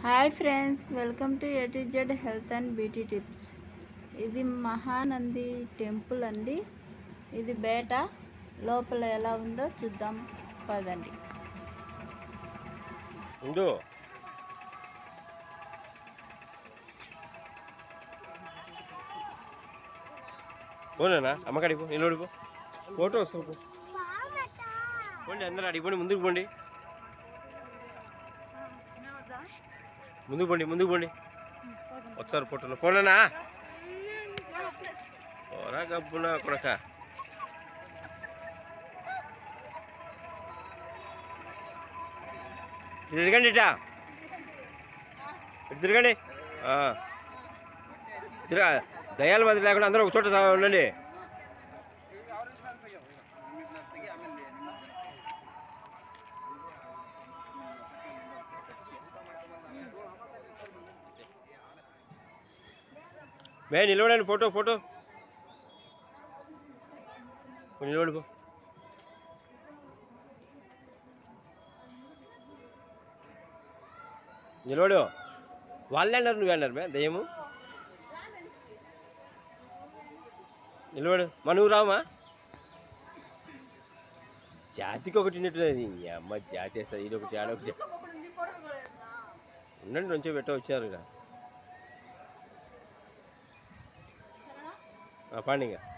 Hi friends welcome to A to Z health and beauty tips ఇది Mahanandi temple అండి ఇది బేట లోపల ఎలా ఉందో చూద్దాం పదండి ఉండు పోనేనా అమ్మకాడికి పో నిలబడి పో ఫోటో వస్తావు పో పోండి అందరూ అడిగి పోండి ముందుకు పోండి ముందుకు పోండి ముందుకు పోండి వచ్చారు ఫోటోలో పోనేనా పోరా గబ్బునా కొడక ఇటు తిరగండి ఇటా ఇటు తిరగండి ఆ. తిరగ దయాల మధ్య లేకుండా అందరూ ఒక చోట సా- ఉండండి మే నిలబడండి ఫోటో ఫోటో పో, నిలబడి పో నిలబడు వాళ్ళే అన్నారు నువ్వు అన్నారు మే దయ్యము నిలబడు మా నువ్వు రామా జాతికి ఒకటి ఉన్నట్టున్నది ఈ అమ్మ జాతి వేస్తుంది ఇది ఒకటి ఆడొకటి ఉండండి కొంచెం పెట్ట వచ్చారు ఇక పండుగ